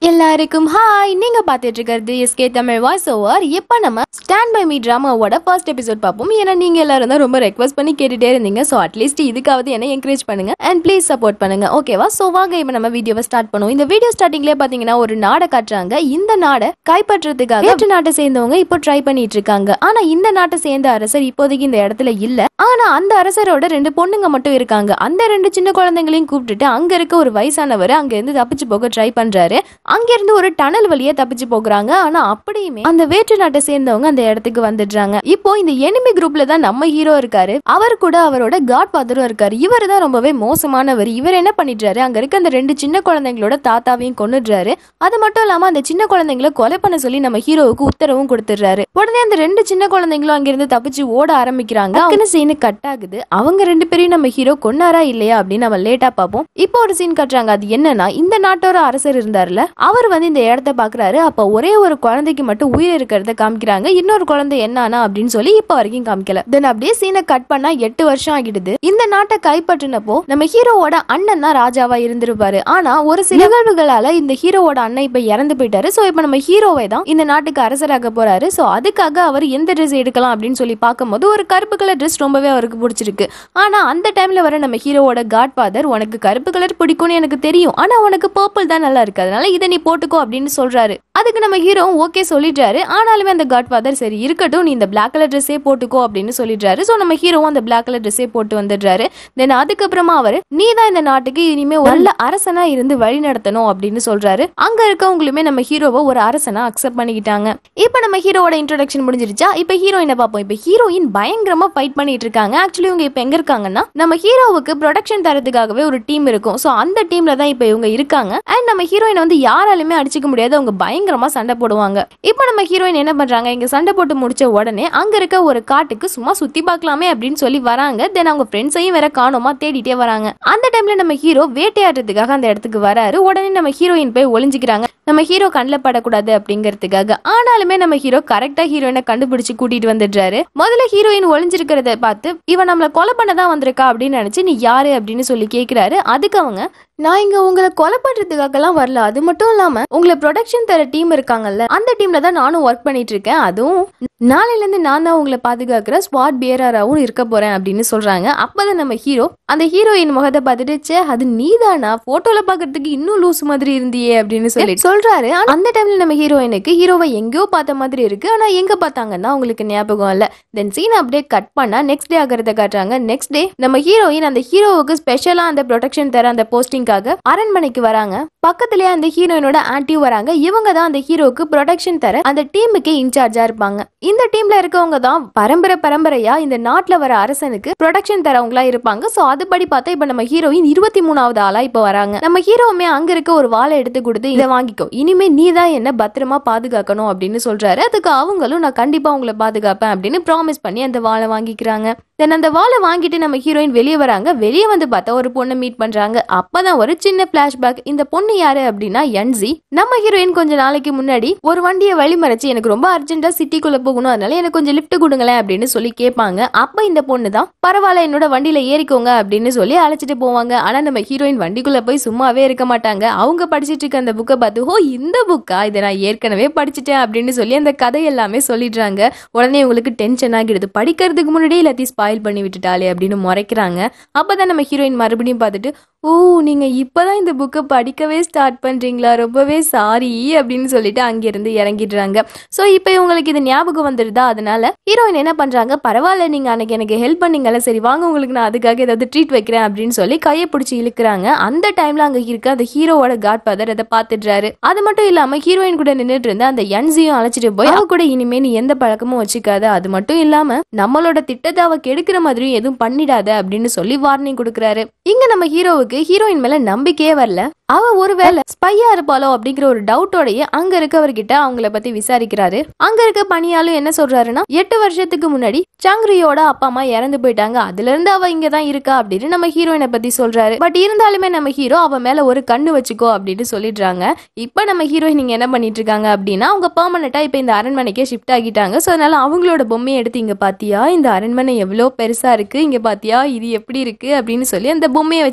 எல்லாருக்கும் ஹாய் நீங்க பாத்துட்டு இருக்கிறது எஸ்கே தமிழ் வாய்ஸ் ஓவர் இப்போ நம்ம ஸ்டாண்ட் பை மீ டிராமாவோட ஃபர்ஸ்ட் எபிசோட் பார்ப்போம் ஏன்னா நீங்க எல்லாரும் தான் ரொம்ப ரெக்வஸ்ட் பண்ணி கேட்டுட்டே இருந்தீங்க ஸோ அட்லீஸ்ட் இதுக்காவது என்ன என்கரேஜ் பண்ணுங்க அண்ட் ப்ளீஸ் சப்போர்ட் பண்ணுங்க ஓகேவா ஸோ வாங்க இப்போ நம்ம வீடியோவை ஸ்டார்ட் பண்ணுவோம் இந்த வீடியோ ஸ்டார்டிங்லேயே பார்த்தீங்கன்னா ஒரு நாடை காட்டுறாங்க இந்த நாடை கைப்பற்றுறதுக்காக வேற்று நாட்டை சேர்ந்தவங்க இப்போ ட்ரை பண்ணிட்டு இருக்காங்க ஆனா இந்த நாட்டை சேர்ந்த அரசர் இப்போதைக்கு இந்த இடத்துல இல்ல ஆனா அந்த அரசரோட ரெண்டு பொண்ணுங்க மட்டும் இருக்காங்க அந்த ரெண்டு சின்ன குழந்தைங்களையும் கூப்பிட்டுட்டு அங்க இருக்க ஒரு வயசானவர் அங்க இருந்து தப்பிச்சு போக ட்ரை பண்றாரு அங்கிருந்து ஒரு டனல் வழியா தப்பிச்சு போகிறாங்க ஆனா அப்படியுமே அந்த வேற்று நாட்டை சேர்ந்தவங்க அந்த இடத்துக்கு வந்துடுறாங்க இப்போ இந்த எனிமி குரூப்ல தான் நம்ம ஹீரோ இருக்காரு அவர் கூட அவரோட காட் ஃபாதரும் இருக்காரு இவர் தான் ரொம்பவே மோசமானவர் இவர் என்ன பண்ணிடுறாரு அங்க இருக்க அந்த ரெண்டு சின்ன குழந்தைங்களோட தாத்தாவையும் கொன்னுடுறாரு அது மட்டும் இல்லாம அந்த சின்ன குழந்தைங்கள கொலை பண்ண சொல்லி நம்ம ஹீரோவுக்கு உத்தரவும் கொடுத்துடுறாரு உடனே அந்த ரெண்டு சின்ன குழந்தைங்களும் அங்கிருந்து தப்பிச்சு ஓட ஆரம்பிக்கிறாங்க அவங்க சீனு கட் ஆகுது அவங்க ரெண்டு பேரையும் நம்ம ஹீரோ கொன்னாரா இல்லையா அப்படின்னு நம்ம லேட்டா பார்ப்போம் இப்போ ஒரு சீன் கட்டுறாங்க அது என்னன்னா இந்த நாட்டோட அரசர் இருந்தார்ல அவர் வந்து இந்த இடத்த பாக்குறாரு அப்ப ஒரே ஒரு குழந்தைக்கு மட்டும் உயிர் இருக்கிறத காமிக்கிறாங்க இன்னொரு குழந்தை என்னானா அப்படின்னு சொல்லி இப்ப வரைக்கும் காமிக்கல தென் அப்படியே சீனை கட் பண்ணா எட்டு வருஷம் ஆகிடுது இந்த நாட்டை கைப்பற்றினப்போ நம்ம ஹீரோவோட அண்ணன் தான் ராஜாவா இருந்திருப்பாரு ஆனா ஒரு சில நிகழ்வுகளால இந்த ஹீரோவோட அண்ணன் இப்ப இறந்து போயிட்டாரு சோ இப்ப நம்ம ஹீரோவை தான் இந்த நாட்டுக்கு அரசராக போறாரு சோ அதுக்காக அவர் எந்த ட்ரெஸ் எடுக்கலாம் அப்படின்னு சொல்லி பார்க்கும்போது ஒரு கருப்பு கலர் ட்ரெஸ் ரொம்பவே அவருக்கு பிடிச்சிருக்கு ஆனா அந்த டைம்ல வர நம்ம ஹீரோவோட காட் ஃபாதர் உனக்கு கருப்பு கலர் பிடிக்கும்னு எனக்கு தெரியும் ஆனா உனக்கு பர்பிள் தான் நல்லா இருக்கு அதனால இதை நீ போட்டுக்கோ அப்படின்னு சொல்றாரு அதுக்கு நம்ம ஹீரோ ஓகே சொல்லிட்டாரு ஆனாலுமே அந்த காட் ஃபாதர் சரி இருக்கட்டும் நீ இந்த பிளாக் கலர் ட்ரெஸ்ஸே போட்டுக்கோ அப்படின்னு சொல்லிடுறாரு ஸோ நம்ம ஹீரோவும் அந்த பிளாக் கலர் ட்ரெஸ்ஸே போட்டு வந்துடுறாரு தென் அதுக்கப்புறமா அவர் நீ தான் இந்த நாட்டுக்கு இனிமே ஒரு நல்ல அரசனா இருந்து வழி நடத்தணும் அப்படின்னு சொல்றாரு அங்க இருக்கவங்களுமே நம்ம ஹீரோவை ஒரு அரசனா அக்செப்ட் பண்ணிக்கிட்டாங்க இப்போ நம்ம ஹீரோவோட இன்ட்ரோடக்ஷன் முடிஞ்சிருச்சா இப்போ ஹீரோயினை பார்ப்போம் இப்போ ஹீரோயின் பயங்கரமா ஃபைட் பண்ணிட்டு இருக்காங்க ஆக்சுவலி இவங்க இப்போ எங்க இருக்காங்கன்னா நம்ம ஹீரோவுக்கு ப்ரொடக்ஷன் தரதுக்காகவே ஒரு டீம் இருக்கும் ஸோ அந்த டீம்ல தான் இப்போ இவங்க இருக்காங்க அண்ட் நம்ம ஹீரோயினை வந்து யாராலுமே அடிச்சுக்க முடியாது அவங்க பயங்கரமா சண்டை போடுவாங்க இப்போ நம்ம ஹீரோயின் என்ன பண்றாங்க இங்க சண்டை போட்டு முடிச்ச உடனே அங்க இருக்க ஒரு காட்டுக்கு சும்மா சுத்தி பார்க்கலாமே அப்படின்னு சொல்லி வராங்க தென் அவங்க ஃப்ரெண்ட்ஸையும் வேற காணோமா தேடிட்டே வராங்க அந்த டைம்ல நம்ம ஹீரோ வேட்டையாடுறதுக்காக அந்த இடத்துக்கு வராரு உடனே நம்ம ஹீரோயின் போய் ஒளிஞ்சுக்கிறாங்க நம்ம ஹீரோ கண்ணில் படக்கூடாது அப்படிங்கிறதுக்காக ஆனாலுமே நம்ம ஹீரோ கரெக்டா ஹீரோயினை கண்டுபிடிச்சு கூட்டிட்டு வந்துடுறாரு முதல்ல ஹீரோயின் ஒளிஞ்சிருக்கிறத பார்த்து இவன் நம்மள கொலை பண்ண தான் வந்திருக்கா அப்படின்னு நினைச்சு நீ யாரு அப்படின்னு சொல்லி கேக்குறாரு அதுக்கு அவங்க நான் இங்க உங்களை கொலை பண்றதுக்காகலாம் வரல அது மட்டும் இல்லாம உங்களை ப்ரொடக்ஷன் தர டீம் இருக்காங்கல்ல அந்த டீம்ல தான் நானும் ஒர்க் பண்ணிட்டு இருக்கேன் அதுவும் நாளையில இருந்து நான் தான் உங்களை பாதுகாக்கிற ஸ்பாட் பியராகவும் இருக்க போறேன் அப்படின்னு சொல்றாங்க அப்பதான் நம்ம ஹீரோ அந்த ஹீரோயின் முகத்தை பார்த்துட்டு ச்சே அது நீதானா போட்டோல பாக்குறதுக்கு இன்னும் லூஸ் மாதிரி இருந்தியே அப்படின்னு சொல்லி சொல்றாரு ஆனா அந்த டைம்ல நம்ம ஹீரோயினுக்கு ஹீரோவை எங்கேயோ பார்த்த மாதிரி இருக்கு ஆனா எங்க பார்த்தாங்கன்னா உங்களுக்கு ஞாபகம் இல்ல தென் சீன் அப்டேட் கட் பண்ணா நெக்ஸ்ட் டே ஆகிறத காட்டுறாங்க நெக்ஸ்ட் டே நம்ம ஹீரோயின் அந்த ஹீரோவுக்கு ஸ்பெஷலா அந்த ப்ரொடெக்ஷன் தர அந்த போஸ்டிங்காக அரண்மனைக்கு வராங்க பக்கத்துலயே அந்த ஹீரோயினோட ஆன்ட்டியும் வராங்க இவங்க தான் அந்த ஹீரோவுக்கு ப்ரொடெக்ஷன் தர அந்த டீமுக்கே இன்சார்ஜா இருப்பாங்க இந்த டீம்ல இருக்கவங்க தான் பரம்பரை பரம்பரையா இந்த நாட்டுல வர அரசனுக்கு ப்ரொடெக்ஷன் தரவங்களா இருப்பாங்க சோ அதுபடி பார்த்தா இப்ப நம்ம ஹீரோயின் இருபத்தி மூணாவது ஆளா இப்ப வராங்க நம்ம ஹீரோவுமே அங்க இருக்க ஒரு வாளை எடுத்து கொடுத்து இதை வாங்கிக்கோ இனிமே நீ தான் என்ன பத்திரமா பாதுகாக்கணும் அப்படின்னு சொல்றாரு அதுக்கு அவங்களும் நான் கண்டிப்பா உங்களை பாதுகாப்பேன் அப்படின்னு ப்ராமிஸ் பண்ணி அந்த வாளை வாங்கிக்கிறாங்க தென் அந்த வாளை வாங்கிட்டு நம்ம ஹீரோயின் வெளியே வராங்க வெளியே வந்து பார்த்தா ஒரு பொண்ணை மீட் பண்றாங்க அப்பதான் ஒரு சின்ன பிளாஷ்பேக் இந்த பொண்ணு யாரு அப்படின்னா என்ஜி நம்ம ஹீரோயின் கொஞ்ச நாளைக்கு முன்னாடி ஒரு வண்டியை வழிமறைச்சு எனக்கு ரொம்ப அர்ஜென்ட்டா சிட்டிக்குள்ள போகணும் அதனால எனக்கு கொஞ்சம் லிஃப்ட் கொடுங்களேன் அப்படின்னு சொல்லி கேட்பாங்க அப்ப இந்த பொண்ணு தான் பரவாயில்ல என்னோட வண்டியில ஏறிக்கோங்க அப்படின்னு சொல்லி அழைச்சிட்டு போவாங்க ஆனா நம்ம ஹீரோயின் வண்டிக்குள்ள போய் சும்மாவே இருக்க மாட்டாங்க அவங்க படிச்சிட்டு இருக்க அந்த புக்கை பார்த்து ஓ இந்த புக்கா இதை நான் ஏற்கனவே படிச்சிட்டேன் அப்படின்னு சொல்லி அந்த கதை எல்லாமே சொல்லிடுறாங்க உடனே உங்களுக்கு டென்ஷன் ஆகிடுது படிக்கிறதுக்கு முன்னாடியே எல்லாத்தையும் ஸ்பாயில் பண்ணி விட்டுட்டாலே அப்படின்னு முறைக்கிறாங்க அப்பதான் நம்ம ஹீரோயின் மறுபடியும் பார்த்துட்டு ஓ நீங்க இப்பதான் இந்த புக்கை படிக்கவே ஸ்டார்ட் பண்றீங்களா ரொம்பவே சாரி அப்படின்னு சொல்லிட்டு அங்கிருந்து இறங்கிடுறாங்க ஸோ இப்போ இவங்களுக்கு இது ஞாபகம் வந்துடுதா அதனால ஹீரோயின் என்ன பண்றாங்க பரவாயில்ல நீங்க அன்னைக்கு எனக்கு ஹெல்ப் பண்ணீங்கல்ல சரி வாங்க உங்களுக்கு நான் அதுக்காக ஏதாவது ட்ரீட் வைக்கிறேன் அப்படின்னு சொல்லி கையை பிடிச்சி இழுக்கிறாங்க அந்த டைம்ல அங்க இருக்க அந்த ஹீரோவோட காட் ஃபாதர் அதை பார்த்துடுறாரு அது மட்டும் இல்லாம ஹீரோயின் கூட நின்றுட்டு இருந்த அந்த என்ஜியும் அழைச்சிட்டு போய் அவ கூட இனிமே நீ எந்த பழக்கமும் வச்சுக்காத அது மட்டும் இல்லாம நம்மளோட திட்டத்தை அவ கெடுக்கிற மாதிரியும் எதுவும் பண்ணிடாத அப்படின்னு சொல்லி வார்னிங் கொடுக்குறாரு இங்க நம்ம ஹீரோவுக்கு ஹீரோயின் மேல நம்பிக்கையே வரல அவ ஒருவேளை ஸ்பையா இருப்பாளோ அப்படிங்கிற ஒரு டவுட்டோடய அங்க இருக்கவர்கிட்ட அவங்கள பத்தி விசாரிக்கிறாரு அங்க இருக்க பணியாலும் என்ன சொல்றாருன்னா எட்டு வருஷத்துக்கு முன்னாடி சங்ரியோட அப்பா அம்மா இறந்து போயிட்டாங்க அதுல இருந்து அவ இங்க தான் இருக்கா அப்படின்னு நம்ம ஹீரோயினை பத்தி சொல்றாரு பட் இருந்தாலுமே நம்ம ஹீரோ அவ மேல ஒரு கண்ணு வச்சுக்கோ அப்படின்னு சொல்லிடுறாங்க இப்ப நம்ம ஹீரோயின் இங்க என்ன பண்ணிட்டு இருக்காங்க அப்படின்னா அவங்க பெர்மனண்டா இப்ப இந்த அரண்மனைக்கே ஷிஃப்ட் ஆகிட்டாங்க ஸோ அதனால அவங்களோட பொம்மையை எடுத்து இங்க பாத்தியா இந்த அரண்மனை எவ்வளோ பெருசா இருக்கு இங்க பாத்தியா இது எப்படி இருக்கு அப்படின்னு சொல்லி அந்த பொம்மையை வச்சு காமிச்சிட்டு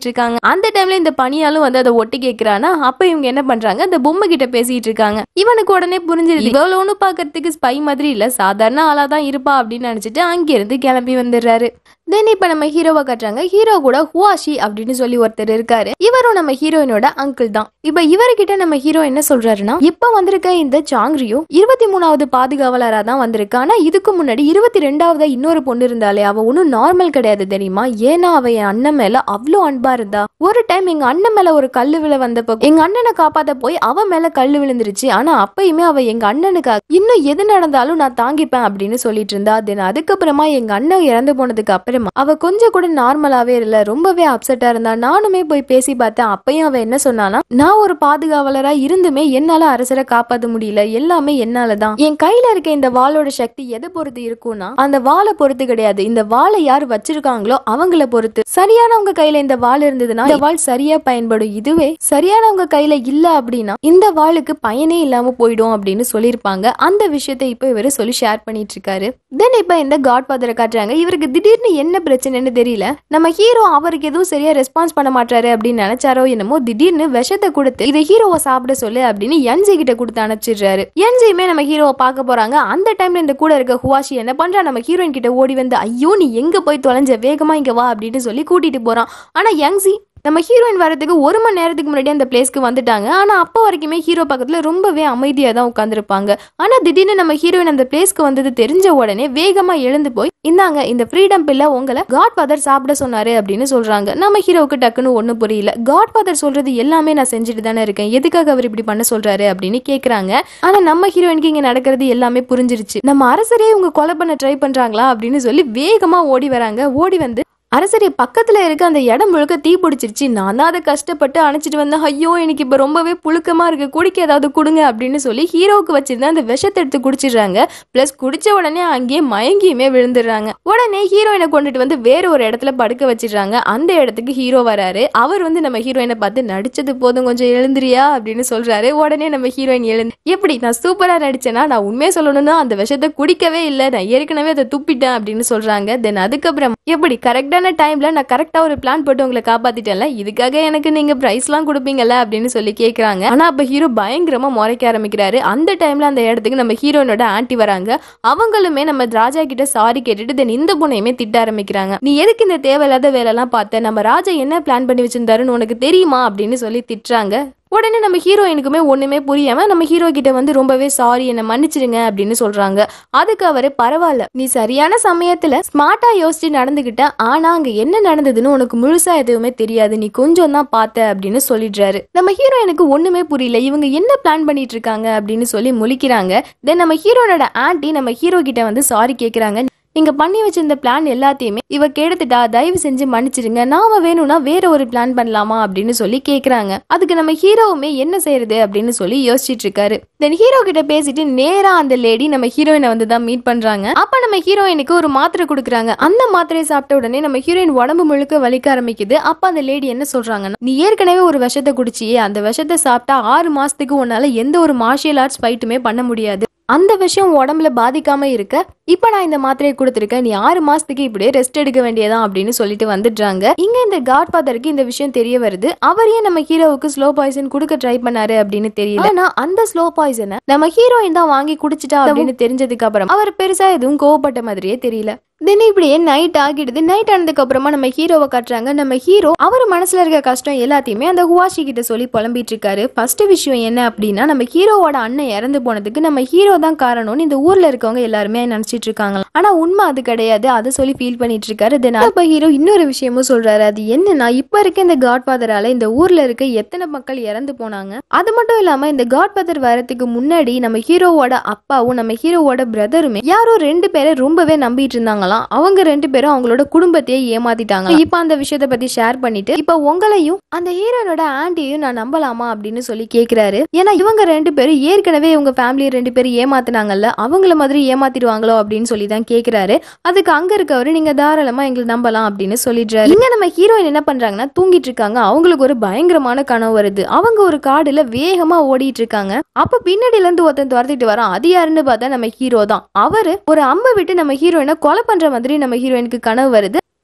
பேசிட்டு இருக்காங்க அந்த டைம்ல இந்த பணியாலும் வந்து அதை ஒட்டி கேக்குறானா அப்ப இவங்க என்ன பண்றாங்க அந்த பொம்மை கிட்ட பேசிட்டு இருக்காங்க இவனுக்கு உடனே புரிஞ்சிருது இவ்வளவு ஒண்ணு பாக்குறதுக்கு ஸ்பை மாதிரி இல்ல சாதாரண ஆளா தான் இருப்பா அப்படின்னு நினைச்சிட்டு அங்கிருந்து கிளம்பி வந்துடுறாரு தென் இப்ப நம்ம ஹீரோவை கட்டுறாங்க ஹீரோ கூட ஹுவாஷி அப்படின்னு சொல்லி ஒருத்தர் இருக்காரு இவரும் நம்ம ஹீரோயினோட அங்கிள் தான் இப்ப இவர்கிட்ட நம்ம ஹீரோ என்ன சொல்றாருன்னா இப்ப வந்திருக்க இந்த சாங்ரியோ இருபத்தி மூணாவது பாதுகாவலரா தான் வந்திருக்கா ஆனா இதுக்கு முன்னாடி இருபத்தி ரெண்டாவதா இன்னொரு பொண்ணு இருந்தாலே அவ ஒன்னும் நார்மல் கிடையாது தெரியுமா ஏன்னா அவ என் அண்ணன் மேல அவ்வளோ அன்பா இருந்தா ஒரு டைம் எங்க அண்ணன் மேல ஒரு கல்லு விழ வந்தப்ப எங்க அண்ணனை காப்பாத்த போய் அவ மேல கல்லு விழுந்துருச்சு ஆனா அப்பயுமே அவ எங்க அண்ணனுக்காக இன்னும் எது நடந்தாலும் நான் தாங்கிப்பேன் அப்படின்னு சொல்லிட்டு இருந்தா தென் அதுக்கப்புறமா எங்க அண்ணன் இறந்து போனதுக்கு அப்புறமா அவ கொஞ்சம் கூட நார்மலாவே இல்ல ரொம்பவே அப்செட்டா இருந்தா நானுமே போய் பேசி பார்த்தேன் அப்பயும் அவ என்ன சொன்னானா நான் ஒரு பாதுகாவலரா இருந்துமே என்னால அரசரை காப்பாத்த முடியல எல்லாமே என்னாலதான் என் கையில இருக்க இந்த வாளோட சக்தி எதை பொறுத்து இருக்கும்னா அந்த வாளை பொறுத்து கிடையாது இந்த வாளை யார் வச்சிருக்காங்களோ அவங்கள பொறுத்து சரியானவங்க கையில இந்த வாள் இருந்ததுன்னா இந்த வாள் சரியா பயன்படும் இதுவே சரியானவங்க கையில இல்ல அப்படின்னா இந்த வாளுக்கு பயனே இல்லாம போயிடும் அப்படின்னு சொல்லியிருப்பாங்க அந்த விஷயத்தை இப்போ இவரு சொல்லி ஷேர் பண்ணிட்டு இருக்காரு தென் இப்ப இந்த காட் ஃபாதரை காட்டுறாங்க இவருக்கு திடீர்னு என்ன பிரச்சனைன்னு தெரியல நம்ம ஹீரோ அவருக்கு எதுவும் சரியா ரெஸ்பான்ஸ் பண்ண மாட்டாரு அப்படின்னு நினைச்சாரோ என்னமோ திடீர்னு விஷத்தை கொடுத்து இதை ஹீரோவை சாப்பிட சொல்லு அப்படின்னு என்ஜி கிட்ட கொடுத்து அனுப்பிச்சிடுறாரு என்ஜியுமே நம்ம ஹீரோவை பார்க்க போறாங்க அந்த டைம்ல இந்த கூட இருக்க ஹுவாஷி என்ன பண்றா நம்ம ஹீரோயின் கிட்ட ஓடி வந்து ஐயோ நீ எங்க போய் தொலைஞ்ச வேகமா இங்க வா அப்படின்னு சொல்லி கூட்டிட்டு போறான் ஆனா யங்ஸி நம்ம ஹீரோயின் வரதுக்கு ஒரு மணி நேரத்துக்கு முன்னாடி அந்த பிளேஸ்க்கு வந்துட்டாங்க ஆனா அப்போ வரைக்குமே ஹீரோ பக்கத்துல ரொம்பவே அமைதியா தான் உட்காந்துருப்பாங்க ஆனா திடீர்னு நம்ம ஹீரோயின் அந்த பிளேஸ்க்கு வந்தது தெரிஞ்ச உடனே வேகமா எழுந்து போய் இந்தாங்க இந்த ஃப்ரீடம் பில்ல உங்களை காட் ஃபாதர் சாப்பிட சொன்னாரு அப்படின்னு சொல்றாங்க நம்ம ஹீரோவுக்கு டக்குன்னு ஒன்றும் புரியல காட் ஃபாதர் சொல்றது எல்லாமே நான் செஞ்சுட்டு தானே இருக்கேன் எதுக்காக அவர் இப்படி பண்ண சொல்றாரு அப்படின்னு கேக்குறாங்க ஆனா நம்ம ஹீரோயினுக்கு இங்க நடக்கிறது எல்லாமே புரிஞ்சிருச்சு நம்ம அரசரே இவங்க கொலை பண்ண ட்ரை பண்றாங்களா அப்படின்னு சொல்லி வேகமா ஓடி வராங்க ஓடி வந்து அரசரே பக்கத்துல இருக்க அந்த இடம் முழுக்க தீ பிடிச்சிருச்சு நான் தான் அதை கஷ்டப்பட்டு அணைச்சிட்டு வந்தேன் ஐயோ எனக்கு இப்ப ரொம்பவே புழுக்கமா இருக்கு குடிக்க ஏதாவது கொடுங்க அப்படின்னு சொல்லி ஹீரோவுக்கு வச்சிருந்த அந்த விஷத்தை எடுத்து குடிச்சிடுறாங்க பிளஸ் குடிச்ச உடனே அங்கேயே மயங்கியுமே விழுந்துடுறாங்க உடனே ஹீரோயினை கொண்டுட்டு வந்து வேற ஒரு இடத்துல படுக்க வச்சிடுறாங்க அந்த இடத்துக்கு ஹீரோ வராரு அவர் வந்து நம்ம ஹீரோயினை பார்த்து நடிச்சது போதும் கொஞ்சம் எழுந்துறியா அப்படின்னு சொல்றாரு உடனே நம்ம ஹீரோயின் எழுந்து எப்படி நான் சூப்பரா நடிச்சேனா நான் உண்மையை சொல்லணும்னா அந்த விஷத்தை குடிக்கவே இல்லை நான் ஏற்கனவே அதை துப்பிட்டேன் அப்படின்னு சொல்றாங்க தென் அதுக்கப்புறம் எப்படி கரெக்டான டைம்ல நான் கரெக்டா ஒரு பிளான் போட்டு உங்களை காப்பாத்திட்டேன்ல இதுக்காக எனக்கு நீங்க பிரைஸ்லாம் கொடுப்பீங்கல்ல அப்படின்னு சொல்லி கேக்குறாங்க ஆனா அப்ப ஹீரோ பயங்கரமா முறைக்க ஆரம்பிக்கிறாரு அந்த டைம்ல அந்த இடத்துக்கு நம்ம ஹீரோயினோட ஆன்ட்டி வராங்க அவங்களுமே நம்ம ராஜா கிட்ட சாரி கேட்டுட்டு தென் இந்த பொண்ணையுமே திட்ட ஆரம்பிக்கிறாங்க நீ எதுக்கு இந்த தேவையில்லாத வேலைலாம் பார்த்த நம்ம ராஜா என்ன பிளான் பண்ணி வச்சிருந்தாருன்னு உனக்கு தெரியுமா அப்படின்னு சொல்லி திட்டுறாங்க உடனே நம்ம ஹீரோயினுக்குமே ஒண்ணுமே புரியாம நம்ம ஹீரோ கிட்ட வந்து ரொம்பவே சாரி என்ன மன்னிச்சிடுங்க அப்படின்னு சொல்றாங்க அதுக்கு அவரு பரவாயில்ல நீ சரியான சமயத்துல ஸ்மார்ட்டா யோசிச்சு நடந்துகிட்ட ஆனா அங்க என்ன நடந்ததுன்னு உனக்கு முழுசா எதுவுமே தெரியாது நீ கொஞ்சம் தான் பார்த்த அப்படின்னு சொல்லிடுறாரு நம்ம ஹீரோயினுக்கு ஒண்ணுமே புரியல இவங்க என்ன பிளான் பண்ணிட்டு இருக்காங்க அப்படின்னு சொல்லி முழிக்கிறாங்க தென் நம்ம ஹீரோனோட ஆன்ட்டி நம்ம ஹீரோ கிட்ட வந்து சாரி கேக்குறாங்க நீங்க பண்ணி வச்சிருந்த பிளான் எல்லாத்தையுமே இவ கெடுத்துட்டா தயவு செஞ்சு மன்னிச்சிடுங்க நாம வேணும்னா வேற ஒரு பிளான் பண்ணலாமா அப்படின்னு சொல்லி கேக்குறாங்க அதுக்கு நம்ம ஹீரோவுமே என்ன செய்யறது அப்படின்னு சொல்லி யோசிச்சிட்டு இருக்காரு தென் ஹீரோ கிட்ட பேசிட்டு நேரா அந்த லேடி நம்ம ஹீரோயினை வந்து தான் மீட் பண்றாங்க அப்ப நம்ம ஹீரோயினுக்கு ஒரு மாத்திரை கொடுக்குறாங்க அந்த மாத்திரையை சாப்பிட்ட உடனே நம்ம ஹீரோயின் உடம்பு முழுக்க வலிக்க ஆரம்பிக்குது அப்ப அந்த லேடி என்ன சொல்றாங்கன்னா நீ ஏற்கனவே ஒரு விஷத்தை குடிச்சியே அந்த விஷத்தை சாப்பிட்டா ஆறு மாசத்துக்கு உன்னால எந்த ஒரு மார்ஷியல் ஆர்ட்ஸ் ஃபைட்டுமே பண்ண முடியாது அந்த விஷயம் உடம்புல பாதிக்காம இருக்க இப்ப நான் இந்த மாத்திரையை கொடுத்துருக்கேன் நீ ஆறு மாசத்துக்கு இப்படியே ரெஸ்ட் எடுக்க வேண்டியதான் அப்படின்னு சொல்லிட்டு வந்துடுறாங்க இங்க இந்த காட் ஃபாதருக்கு இந்த விஷயம் தெரிய வருது அவரையே நம்ம ஹீரோவுக்கு ஸ்லோ பாய்சன் கொடுக்க ட்ரை பண்ணாரு அப்படின்னு தெரியல ஆனா அந்த ஸ்லோ பாய்சனை நம்ம ஹீரோயின் தான் வாங்கி குடிச்சிட்டா அப்படின்னு தெரிஞ்சதுக்கு அப்புறம் அவர் பெருசா எதுவும் கோவப்பட்ட மாதிரியே தெரியல தென் இப்படியே நைட் ஆகிடுது நைட் ஆனதுக்கு அப்புறமா நம்ம ஹீரோவை காட்டுறாங்க நம்ம ஹீரோ அவர் மனசுல இருக்க கஷ்டம் எல்லாத்தையுமே அந்த ஹுவாஷி கிட்ட சொல்லி புலம்பிட்டு இருக்காரு ஃபர்ஸ்ட் விஷயம் என்ன அப்படின்னா நம்ம ஹீரோவோட அண்ணன் இறந்து போனதுக்கு நம்ம ஹீரோ தான் காரணம்னு இந்த ஊர்ல இருக்கவங்க எல்லாருமே நினைச்சிட்டு இருக்காங்க ஆனா உண்மை அது கிடையாது அதை சொல்லி ஃபீல் பண்ணிட்டு இருக்காரு தென் அப்ப ஹீரோ இன்னொரு விஷயமும் சொல்றாரு அது என்னன்னா இப்ப இருக்க இந்த காட் ஃபாதரால இந்த ஊர்ல இருக்க எத்தனை மக்கள் இறந்து போனாங்க அது மட்டும் இல்லாம இந்த காட் ஃபாதர் வரதுக்கு முன்னாடி நம்ம ஹீரோவோட அப்பாவும் நம்ம ஹீரோவோட பிரதருமே யாரோ ரெண்டு பேரை ரொம்பவே நம்பிட்டு இருந்தாங்களாம் அவங்க ரெண்டு பேரும் அவங்களோட குடும்பத்தையே ஏமாத்திட்டாங்க இப்ப அந்த விஷயத்த பத்தி ஷேர் பண்ணிட்டு இப்ப உங்களையும் அந்த ஹீரோனோட ஆண்டியையும் நான் நம்பலாமா அப்படின்னு சொல்லி கேக்குறாரு ஏன்னா இவங்க ரெண்டு பேரும் ஏற்கனவே இவங்க ஃபேமிலியை ரெண்டு பேரும் ஏமாத்துனாங்கல்ல அவங்கள மாதிரி ஏமாத்திடுவாங்களோ அப்படின்னு சொல்லி தான் கேக்குறாரு அதுக்கு அங்க இருக்கவரு நீங்க தாராளமா எங்களை நம்பலாம் அப்படின்னு சொல்லிடுறாரு இங்க நம்ம ஹீரோயின் என்ன பண்றாங்கன்னா தூங்கிட்டு இருக்காங்க அவங்களுக்கு ஒரு பயங்கரமான கனவு வருது அவங்க ஒரு காடுல வேகமா ஓடிட்டு இருக்காங்க அப்ப பின்னாடில இருந்து ஒருத்தன் துரத்திட்டு வரான் அது யாருன்னு பார்த்தா நம்ம ஹீரோ தான் அவரு ஒரு அம்பை விட்டு நம்ம ஹீரோயினை கொலை பண்ற மாதிரி நம்ம ஹீரோயினுக்கு கனவு வருது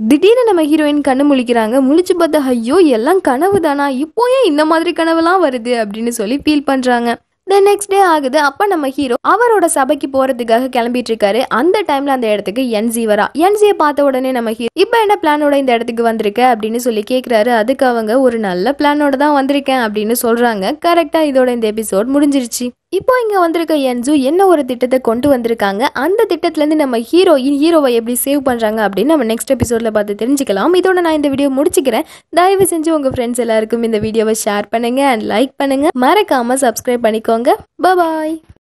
திடீர்னு நம்ம ஹீரோயின் கண்ணு முழிக்கிறாங்க முழிச்சு பார்த்தா ஐயோ எல்லாம் கனவு தானா இப்போ ஏன் இந்த மாதிரி கனவுலாம் வருது அப்படின்னு சொல்லி ஃபீல் பண்றாங்க தென் நெக்ஸ்ட் டே ஆகுது அப்ப நம்ம ஹீரோ அவரோட சபைக்கு போறதுக்காக கிளம்பிட்டு இருக்காரு அந்த டைம்ல அந்த இடத்துக்கு என்ஜி வரா என்ஜியை பார்த்த உடனே நம்ம ஹீரோ இப்போ என்ன பிளானோட இந்த இடத்துக்கு வந்திருக்க அப்படின்னு சொல்லி கேக்குறாரு அதுக்கு அவங்க ஒரு நல்ல பிளானோட தான் வந்திருக்கேன் அப்படின்னு சொல்றாங்க கரெக்டா இதோட இந்த எபிசோட் முடிஞ்சிருச்சு இப்போ இங்க வந்திருக்க என்ஜு என்ன ஒரு திட்டத்தை கொண்டு வந்திருக்காங்க அந்த திட்டத்துல இருந்து நம்ம ஹீரோ ஹீரோவை எப்படி சேவ் பண்றாங்க அப்படின்னு நம்ம நெக்ஸ்ட் எபிசோட்ல பார்த்து தெரிஞ்சுக்கலாம் இதோட நான் இந்த வீடியோ முடிச்சுக்கிறேன் தயவு செஞ்சு உங்க ஃப்ரெண்ட்ஸ் எல்லாருக்கும் இந்த வீடியோவை ஷேர் பண்ணுங்க அண்ட் லைக் பண்ணுங்க மறக்காம சப்ஸ்கிரைப் பண்ணிக்கோங்க பாய்